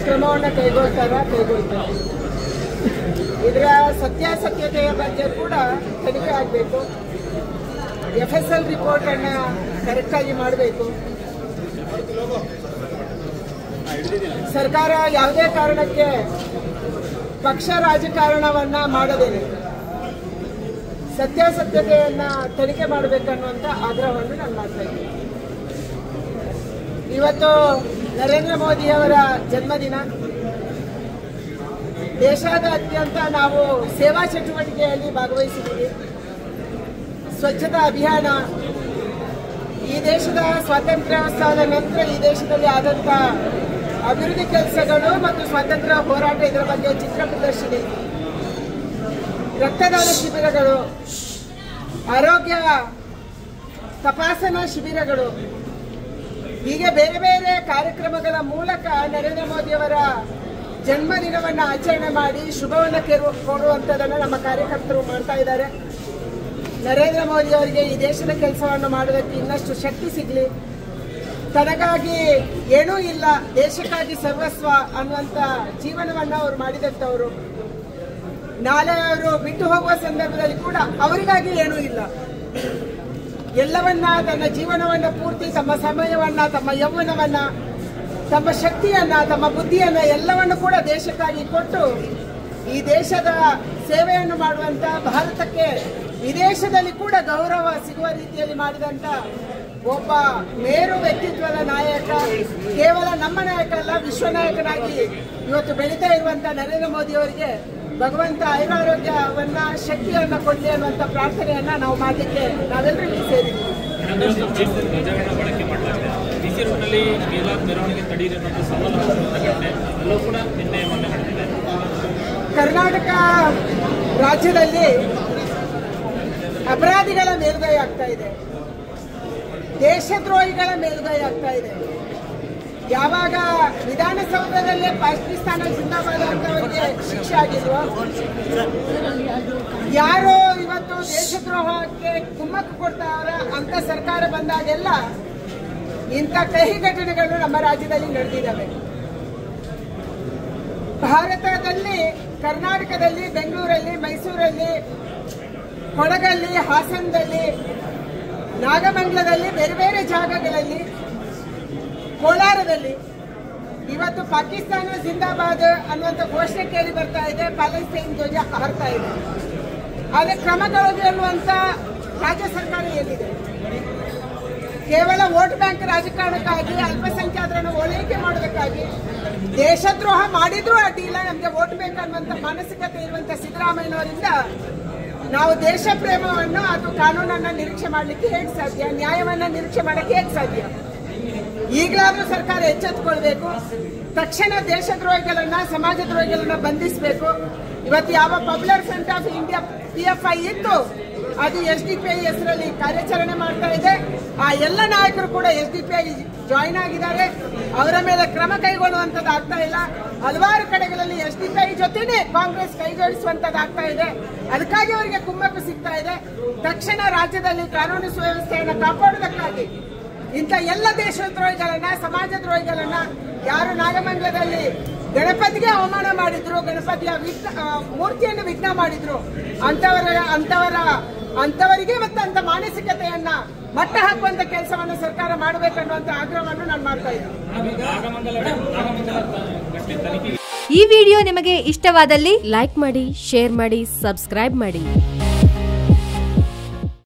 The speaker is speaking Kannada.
ಕ್ರಮವನ್ನು ಕೈಗೊಳ್ತಾರ ಕೈಗೊಳ್ತಾರೆ ಇದರ ಸತ್ಯಾಸತ್ಯತೆಯ ಬಗ್ಗೆ ಕೂಡ ತನಿಖೆ ಆಗಬೇಕು ಎಫ್ ಎಸ್ ಎಲ್ ರಿಪೋರ್ಟ್ ಅನ್ನ ಕರೆಕ್ಟಾಗಿ ಮಾಡಬೇಕು ಸರ್ಕಾರ ಯಾವುದೇ ಕಾರಣಕ್ಕೆ ಪಕ್ಷ ರಾಜಕಾರಣವನ್ನ ಮಾಡದೇನೆ ಸತ್ಯಾಸತ್ಯತೆಯನ್ನ ತನಿಖೆ ಮಾಡಬೇಕನ್ನುವಂತ ಆಗ್ರಹವನ್ನು ನಾನು ಮಾಡ್ತಾ ಇದ್ದೀನಿ ಇವತ್ತು ನರೇಂದ್ರ ಮೋದಿಯವರ ಜನ್ಮದಿನ ದೇಶಾದ್ಯಂತ ನಾವು ಸೇವಾ ಚಟುವಟಿಕೆಯಲ್ಲಿ ಭಾಗವಹಿಸಿದ್ದೀವಿ ಸ್ವಚ್ಛತಾ ಅಭಿಯಾನ ಈ ದೇಶದ ಸ್ವಾತಂತ್ರ್ಯೋತ್ಸವದ ನಂತರ ಈ ದೇಶದಲ್ಲಿ ಆದಂತ ಅಭಿವೃದ್ಧಿ ಕೆಲಸಗಳು ಮತ್ತು ಸ್ವಾತಂತ್ರ್ಯ ಹೋರಾಟ ಇದರ ಬಗ್ಗೆ ಚಿತ್ರ ಪ್ರದರ್ಶನ ರಕ್ತದಾನ ಶಿಬಿರಗಳು ಆರೋಗ್ಯ ತಪಾಸಣಾ ಶಿಬಿರಗಳು ಹೀಗೆ ಬೇರೆ ಬೇರೆ ಕಾರ್ಯಕ್ರಮಗಳ ಮೂಲಕ ನರೇಂದ್ರ ಮೋದಿಯವರ ಜನ್ಮದಿನವನ್ನು ಆಚರಣೆ ಮಾಡಿ ಶುಭವನ್ನು ಕೇರು- ಕೋರುವಂಥದ್ದನ್ನು ನಮ್ಮ ಕಾರ್ಯಕರ್ತರು ಮಾಡ್ತಾ ಇದ್ದಾರೆ ನರೇಂದ್ರ ಮೋದಿ ಅವರಿಗೆ ಈ ದೇಶದ ಕೆಲಸವನ್ನು ಮಾಡೋದಕ್ಕೆ ಇನ್ನಷ್ಟು ಶಕ್ತಿ ಸಿಗಲಿ ತನಗಾಗಿ ಏನೂ ಇಲ್ಲ ದೇಶಕ್ಕಾಗಿ ಸರ್ವಸ್ವ ಅನ್ನುವಂಥ ಜೀವನವನ್ನು ಅವರು ಮಾಡಿದಂಥವರು ನಾಳೆ ಅವರು ಬಿಟ್ಟು ಹೋಗುವ ಸಂದರ್ಭದಲ್ಲಿ ಕೂಡ ಅವರಿಗಾಗಿ ಏನೂ ಇಲ್ಲ ಎಲ್ಲವನ್ನ ತನ್ನ ಜೀವನವನ್ನ ಪೂರ್ತಿ ತಮ್ಮ ಸಮಯವನ್ನ ತಮ್ಮ ಯೌವನವನ್ನ ತಮ್ಮ ಶಕ್ತಿಯನ್ನ ತಮ್ಮ ಬುದ್ಧಿಯನ್ನ ಎಲ್ಲವನ್ನು ಕೂಡ ದೇಶಕ್ಕಾಗಿ ಕೊಟ್ಟು ಈ ದೇಶದ ಸೇವೆಯನ್ನು ಮಾಡುವಂತ ಭಾರತಕ್ಕೆ ವಿದೇಶದಲ್ಲಿ ಕೂಡ ಗೌರವ ಸಿಗುವ ರೀತಿಯಲ್ಲಿ ಮಾಡಿದಂತ ಒಬ್ಬ ಮೇರು ವ್ಯಕ್ತಿತ್ವದ ನಾಯಕ ಕೇವಲ ನಮ್ಮ ನಾಯಕ ಅಲ್ಲ ವಿಶ್ವ ನಾಯಕನಾಗಿ ಇವತ್ತು ಬೆಳೀತಾ ಇರುವಂತ ನರೇಂದ್ರ ಮೋದಿ ಅವರಿಗೆ ಭಗವಂತ ಆಯುರಾರೋಗ್ಯವನ್ನ ಶಕ್ತಿಯನ್ನ ಕೊಡಲಿ ಅನ್ನುವಂತ ಪ್ರಾರ್ಥನೆಯನ್ನ ನಾವು ಮಾಡಲಿಕ್ಕೆ ನಾವೆಲ್ಲರೂ ಇಲ್ಲಿ ಸೇರಿದ್ದೀವಿ ಧ್ವಜಗಳನ್ನ ಬಳಕೆ ಮಾಡಲಾಗಿದೆ ಬಿಸಿ ರೋಡ್ನಲ್ಲಿ ಮೀಲಾದ್ ಮೆರವಣಿಗೆ ತಡೀರಿ ಅನ್ನೋದು ಸವಾಲು ಘಟನೆ ಅಲ್ಲೂ ಕೂಡ ನಿನ್ನೆ ಮೊನ್ನೆ ನಡೆದಿದೆ ಕರ್ನಾಟಕ ರಾಜ್ಯದಲ್ಲಿ ಅಪರಾಧಿಗಳ ಮೇಲುಗೈ ಆಗ್ತಾ ಇದೆ ದೇಶದ್ರೋಹಿಗಳ ಮೇಲುಗೈ ಆಗ್ತಾ ಇದೆ ಯಾವಾಗ ವಿಧಾನಸೌಧದಲ್ಲೇ ಪಾಕಿಸ್ತಾನ ಜಿಂದಾಬಾದ್ ಅಂತವರಿಗೆ ಶಿಕ್ಷೆ ಆಗಿಲ್ವೋ ಯಾರು ಇವತ್ತು ದೇಶದ್ರೋಹಕ್ಕೆ ಕುಮ್ಮಕ್ಕು ಕೊಡ್ತಾರ ಅಂತ ಸರ್ಕಾರ ಬಂದಾಗೆಲ್ಲ ಇಂಥ ಕಹಿ ಘಟನೆಗಳು ನಮ್ಮ ರಾಜ್ಯದಲ್ಲಿ ನಡೆದಿದ್ದಾವೆ ಭಾರತದಲ್ಲಿ ಕರ್ನಾಟಕದಲ್ಲಿ ಬೆಂಗಳೂರಲ್ಲಿ ಮೈಸೂರಲ್ಲಿ ಕೊಡಗಲ್ಲಿ ಹಾಸನದಲ್ಲಿ ನಾಗಮಂಗಲದಲ್ಲಿ ಬೇರೆ ಬೇರೆ ಜಾಗಗಳಲ್ಲಿ ಕೋಲಾರದಲ್ಲಿ ಇವತ್ತು ಪಾಕಿಸ್ತಾನ ಜಿಂದಾಬಾದ್ ಅನ್ನುವಂಥ ಘೋಷಣೆ ಕೇಳಿ ಬರ್ತಾ ಇದೆ ಪ್ಯಾಲೆಸ್ತೈನ್ ಧ್ವಜ ಹಾರ್ತಾ ಇದೆ ಆದರೆ ಕ್ರಮಗಳು ಅನ್ನುವಂಥ ರಾಜ್ಯ ಸರ್ಕಾರ ಎಲ್ಲಿದೆ ಕೇವಲ ವೋಟ್ ಬ್ಯಾಂಕ್ ರಾಜಕಾರಣಕ್ಕಾಗಿ ಅಲ್ಪಸಂಖ್ಯಾತರನ್ನು ಓಲೈಕೆ ಮಾಡೋದಕ್ಕಾಗಿ ದೇಶದ್ರೋಹ ಮಾಡಿದ್ರೂ ಅಡ್ಡಿಲ್ಲ ನಮಗೆ ವೋಟ್ ಬೇಕನ್ನುವಂತ ಮಾನಸಿಕತೆ ಇರುವಂತ ಸಿದ್ದರಾಮಯ್ಯನವರಿಂದ ನಾವು ದೇಶ ಪ್ರೇಮವನ್ನು ಅಥವಾ ಕಾನೂನನ್ನ ನಿರೀಕ್ಷೆ ಮಾಡಲಿಕ್ಕೆ ಹೇಗೆ ಸಾಧ್ಯ ನ್ಯಾಯವನ್ನ ನಿರೀಕ್ಷೆ ಮಾಡಕ್ಕೆ ಹೇಗೆ ಸಾಧ್ಯ ಈಗಲಾದ್ರೂ ಸರ್ಕಾರ ಎಚ್ಚೆತ್ತುಕೊಳ್ಬೇಕು ತಕ್ಷಣ ದೇಶದ್ರೋಹಿಗಳನ್ನ ಸಮಾಜ ದ್ರೋಹಿಗಳನ್ನ ಬಂಧಿಸಬೇಕು ಇವತ್ತು ಯಾವ popular front of India P F I ಇತ್ತು ಅದು ಎಸ್ ಡಿ ಪಿ ಐ ಹೆಸರಲ್ಲಿ ಕಾರ್ಯಾಚರಣೆ ಮಾಡ್ತಾ ಇದೆ ಆ ಎಲ್ಲ ನಾಯಕರು ಕೂಡ S D P I join ಆಗಿದ್ದಾರೆ ಅವರ ಮೇಲೆ ಕ್ರಮ ಕೈಗೊಳ್ಳುವಂತದ್ದು ಆಗ್ತಾ ಇಲ್ಲ ಹಲವಾರು ಕಡೆಗಳಲ್ಲಿ ಎಸ್ ಡಿ ಪಿ ಐ ಜೊತೆನೆ ಕಾಂಗ್ರೆಸ್ ಕೈ ಜೋಡಿಸುವಂತದ್ದು ಆಗ್ತಾ ಇದೆ ಅದಕ್ಕಾಗಿ ಅವರಿಗೆ ಕುಮ್ಮಕ್ಕು ಸಿಗ್ತಾ ಇದೆ ತಕ್ಷಣ ರಾಜ್ಯದಲ್ಲಿ ಕಾನೂನು ಸುವ್ಯವಸ್ಥೆಯನ್ನು ಕಾಪಾಡುವುದಕ್ಕಾಗಿ ಇಂಥ ಎಲ್ಲ ದೇಶದ್ರೋಹಿಗಳನ್ನ ಸಮಾಜ ದ್ರೋಹಿಗಳನ್ನ ಯಾರು ನಾಗಮಂಗಲದಲ್ಲಿ ಗಣಪತಿಗೆ ಅವಮಾನ ಮಾಡಿದ್ರು ಗಣಪತಿಯ ವಿಘ್ನ ಆ, ಮೂರ್ತಿಯನ್ನು ವಿಘ್ನ ಮಾಡಿದ್ರು ಅಂತವರ ಅಂತವರ ಅಂತವರಿಗೆ ಮತ್ತೆ ಅಂತ ಮಾನಸಿಕತೆಯನ್ನ ಮಟ್ಟ ಹಾಕುವಂತ ಕೆಲಸವನ್ನು ಸರ್ಕಾರ ಮಾಡಬೇಕನ್ನುವಂತ ಆಗ್ರಹವನ್ನು ನಾನು ಮಾಡ್ತಾ ಇದ್ದೀನಿ ನಾಗಮಂಗಲ ನಾಗಮಂಗಲ ಘಟನೆ ತನಿಖೆ ಈ ವಿಡಿಯೋ ನಿಮಗೆ ಇಷ್ಟವಾದಲ್ಲಿ ಲೈಕ್ ಮಾಡಿ ಶೇರ್ ಮಾಡಿ ಸಬ್ಸ್ಕ್ರೈಬ್ ಮಾಡಿ